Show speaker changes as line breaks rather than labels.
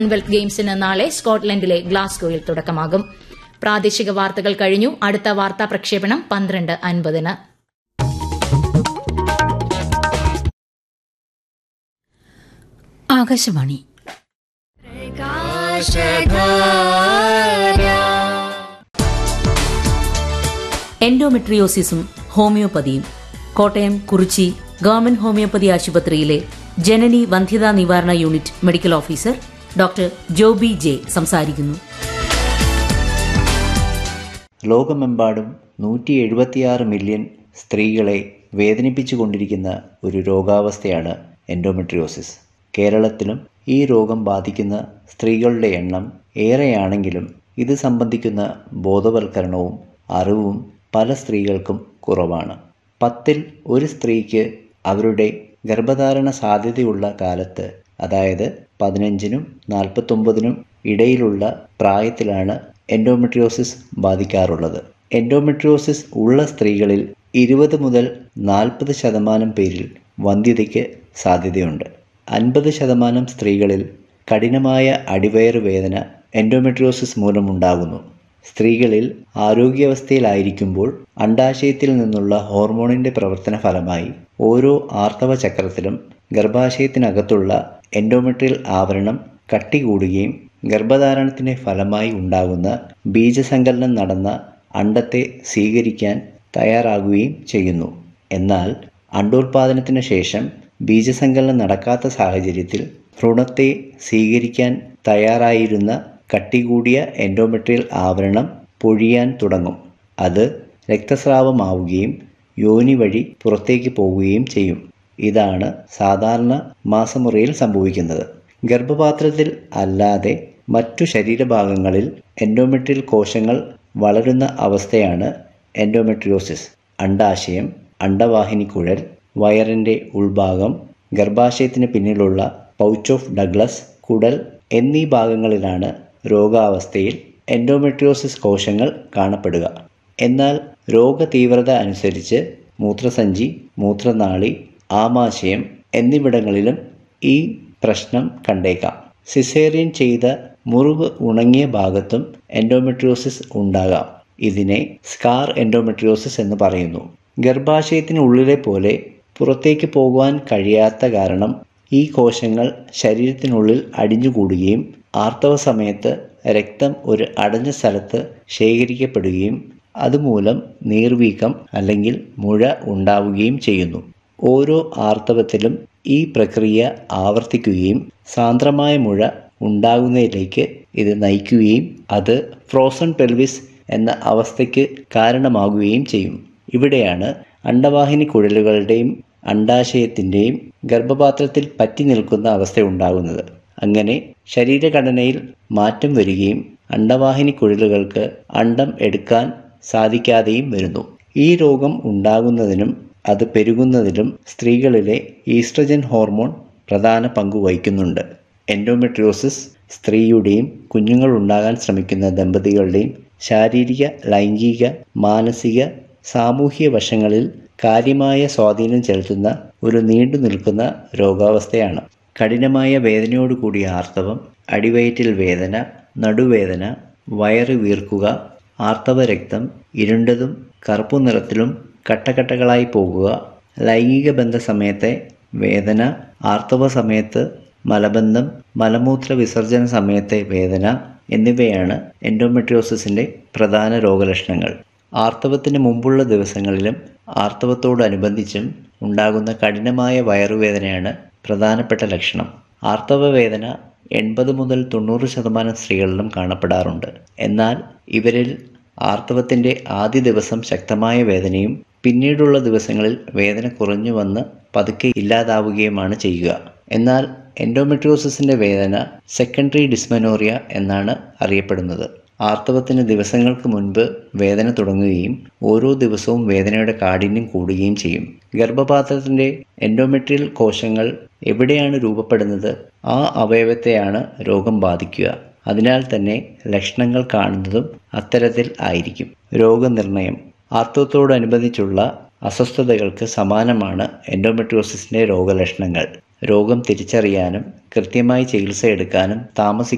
Commonwealth ഗെയിംസിന് നാളെ സ്കോട്ട്ലൻഡിലെ ഗ്ലാസ്ഗോയിൽ തുടക്കമാകും പ്രാദേശിക വാർത്തകൾ കഴിഞ്ഞു അടുത്ത വാർത്താ പ്രക്ഷേപണം പന്ത്രണ്ട് അൻപതിന്
ആകാശവാണി എൻഡോമെട്രിയോസിസും ഹോമിയോപ്പതിയും കോട്ടയം കുറിച്ചി ഗവൺമെന്റ് ഹോമിയോപ്പതി ആശുപത്രിയിലെ ജനനി വന്ധ്യതാ നിവാരണ unit medical officer doctor Joby J സംസാരിക്കുന്നു
ലോകമെമ്പാടും നൂറ്റി എഴുപത്തിയാറ് മില്യൺ സ്ത്രീകളെ വേദനിപ്പിച്ചുകൊണ്ടിരിക്കുന്ന ഒരു രോഗാവസ്ഥയാണ് എൻഡോമെട്രിയോസിസ് കേരളത്തിലും ഈ രോഗം ബാധിക്കുന്ന സ്ത്രീകളുടെ എണ്ണം ഏറെയാണെങ്കിലും ഇത് സംബന്ധിക്കുന്ന ബോധവൽക്കരണവും അറിവും പല സ്ത്രീകൾക്കും കുറവാണ് പത്തിൽ ഒരു സ്ത്രീക്ക് അവരുടെ ഗർഭധാരണ സാധ്യതയുള്ള കാലത്ത് അതായത് പതിനഞ്ചിനും നാൽപ്പത്തൊമ്പതിനും ഇടയിലുള്ള പ്രായത്തിലാണ് എൻഡോമെട്രിയോസിസ് ബാധിക്കാറുള്ളത് എൻഡോമെട്രിയോസിസ് ഉള്ള സ്ത്രീകളിൽ ഇരുപത് മുതൽ നാൽപ്പത് ശതമാനം പേരിൽ വന്ധ്യതയ്ക്ക് സാധ്യതയുണ്ട് അൻപത് ശതമാനം സ്ത്രീകളിൽ കഠിനമായ അടിവയറ് വേദന എൻഡോമെട്രിയോസിസ് മൂലമുണ്ടാകുന്നു സ്ത്രീകളിൽ ആരോഗ്യാവസ്ഥയിലായിരിക്കുമ്പോൾ അണ്ടാശയത്തിൽ നിന്നുള്ള ഹോർമോണിന്റെ പ്രവർത്തന ഫലമായി ഓരോ ആർത്തവ ചക്രത്തിലും ഗർഭാശയത്തിനകത്തുള്ള എൻഡോമെട്രിയൽ ആവരണം കട്ടികൂടുകയും ഗർഭധാരണത്തിന്റെ ഫലമായി ഉണ്ടാകുന്ന ബീജസങ്കലനം നടന്ന അണ്ടത്തെ സ്വീകരിക്കാൻ തയ്യാറാകുകയും ചെയ്യുന്നു എന്നാൽ അണ്ടോൽപാദനത്തിന് ശേഷം ബീജസങ്കലനം നടക്കാത്ത സാഹചര്യത്തിൽ ഭ്രൂണത്തെ സ്വീകരിക്കാൻ തയ്യാറായിരുന്ന കട്ടികൂടിയ എൻഡോമെട്രിയൽ ആവരണം പൊഴിയാൻ തുടങ്ങും അത് രക്തസ്രാവമാവുകയും യോനി വഴി പുറത്തേക്ക് പോവുകയും ചെയ്യും ഇതാണ് സാധാരണ മാസമുറയിൽ സംഭവിക്കുന്നത് ഗർഭപാത്രത്തിൽ അല്ലാതെ മറ്റു ശരീരഭാഗങ്ങളിൽ എൻഡോമെട്രിയൽ കോശങ്ങൾ വളരുന്ന അവസ്ഥയാണ് എൻഡോമെട്രിയോസിസ് അണ്ടാശയം അണ്ടവാഹിനി കുഴൽ വയറിൻ്റെ ഉൾഭാഗം ഗർഭാശയത്തിന് പിന്നിലുള്ള പൗച്ച് ഓഫ് ഡഗ്ലസ് കുടൽ എന്നീ ഭാഗങ്ങളിലാണ് രോഗാവസ്ഥയിൽ എൻഡോമെട്രിയോസിസ് കോശങ്ങൾ കാണപ്പെടുക എന്നാൽ രോഗതീവ്രത അനുസരിച്ച് മൂത്രസഞ്ചി മൂത്രനാളി ആമാശയം എന്നിവിടങ്ങളിലും ഈ പ്രശ്നം കണ്ടേക്കാം സിസേറിയൻ ചെയ്ത മുറിവ് ഉണങ്ങിയ ഭാഗത്തും എൻഡോമെട്രിയോസിസ് ഉണ്ടാകാം ഇതിനെ സ്കാർ എൻഡോമെട്രിയോസിസ് എന്ന് പറയുന്നു ഗർഭാശയത്തിനുള്ളിലെ പോലെ പുറത്തേക്ക് പോകുവാൻ കഴിയാത്ത കാരണം ഈ കോശങ്ങൾ ശരീരത്തിനുള്ളിൽ അടിഞ്ഞുകൂടുകയും ആർത്തവ സമയത്ത് രക്തം ഒരു അടഞ്ഞ സ്ഥലത്ത് ശേഖരിക്കപ്പെടുകയും അതുമൂലം നീർവീക്കം അല്ലെങ്കിൽ മുഴ ഉണ്ടാവുകയും ചെയ്യുന്നു ഓരോ ആർത്തവത്തിലും ഈ പ്രക്രിയ ആവർത്തിക്കുകയും സാന്ദ്രമായ മുഴ ഉണ്ടാകുന്നതിലേക്ക് ഇത് നയിക്കുകയും അത് ഫ്രോസൺ പെൽവിസ് എന്ന അവസ്ഥയ്ക്ക് കാരണമാകുകയും ചെയ്യും ഇവിടെയാണ് അണ്ടവാഹിനി കുഴലുകളുടെയും അണ്ടാശയത്തിൻ്റെയും ഗർഭപാത്രത്തിൽ പറ്റി നിൽക്കുന്ന അവസ്ഥ ഉണ്ടാകുന്നത് അങ്ങനെ ശരീരഘടനയിൽ മാറ്റം വരികയും അണ്ടവാഹിനി കുഴലുകൾക്ക് അണ്ടം എടുക്കാൻ സാധിക്കാതെയും വരുന്നു ഈ രോഗം ഉണ്ടാകുന്നതിനും അത് പെരുകുന്നതിലും സ്ത്രീകളിലെ ഈസ്ട്രജൻ ഹോർമോൺ പ്രധാന പങ്ക് വഹിക്കുന്നുണ്ട് എൻഡോമെട്രിയോസിസ് സ്ത്രീയുടെയും കുഞ്ഞുങ്ങൾ ഉണ്ടാകാൻ ശ്രമിക്കുന്ന ദമ്പതികളുടെയും ശാരീരിക ലൈംഗിക മാനസിക സാമൂഹിക വശങ്ങളിൽ കാര്യമായ സ്വാധീനം ചെലുത്തുന്ന ഒരു നീണ്ടു നിൽക്കുന്ന രോഗാവസ്ഥയാണ് കഠിനമായ വേദനയോട് കൂടിയ ആർത്തവം അടിവയറ്റിൽ വേദന നടുവേദന വയറ് വീർക്കുക ആർത്തവ രക്തം ഇരുണ്ടതും കറുപ്പു നിറത്തിലും കട്ടകട്ടകളായി പോകുക ലൈംഗിക ബന്ധ സമയത്തെ വേദന ആർത്തവ സമയത്ത് മലബന്ധം മലമൂത്ര വിസർജന സമയത്തെ വേദന എന്നിവയാണ് എൻഡോമെട്രിയോസിസിൻ്റെ പ്രധാന രോഗലക്ഷണങ്ങൾ ആർത്തവത്തിന് മുമ്പുള്ള ദിവസങ്ങളിലും ആർത്തവത്തോടനുബന്ധിച്ചും ഉണ്ടാകുന്ന കഠിനമായ വയറുവേദനയാണ് പ്രധാനപ്പെട്ട ലക്ഷണം ആർത്തവ വേദന എൺപത് മുതൽ തൊണ്ണൂറ് ശതമാനം സ്ത്രീകളിലും കാണപ്പെടാറുണ്ട് എന്നാൽ ഇവരിൽ ആർത്തവത്തിൻ്റെ ആദ്യ ദിവസം ശക്തമായ വേദനയും പിന്നീടുള്ള ദിവസങ്ങളിൽ വേദന കുറഞ്ഞു വന്ന് പതുക്കെ ഇല്ലാതാവുകയുമാണ് ചെയ്യുക എന്നാൽ എൻഡോമെട്രിയോസിസിൻ്റെ വേദന സെക്കൻഡറി ഡിസ്മനോറിയ എന്നാണ് അറിയപ്പെടുന്നത് ആർത്തവത്തിന് ദിവസങ്ങൾക്ക് മുൻപ് വേദന തുടങ്ങുകയും ഓരോ ദിവസവും വേദനയുടെ കാഠിന്യം കൂടുകയും ചെയ്യും ഗർഭപാത്രത്തിൻ്റെ എൻഡോമെട്രിയൽ കോശങ്ങൾ എവിടെയാണ് രൂപപ്പെടുന്നത് ആ അവയവത്തെയാണ് രോഗം ബാധിക്കുക അതിനാൽ തന്നെ ലക്ഷണങ്ങൾ കാണുന്നതും അത്തരത്തിൽ ആയിരിക്കും രോഗനിർണയം ആർത്തവത്തോടനുബന്ധിച്ചുള്ള അസ്വസ്ഥതകൾക്ക് സമാനമാണ് എൻഡോമെട്രിയോസിസിൻ്റെ രോഗലക്ഷണങ്ങൾ രോഗം തിരിച്ചറിയാനും കൃത്യമായി ചികിത്സ എടുക്കാനും താമസിക്കുന്ന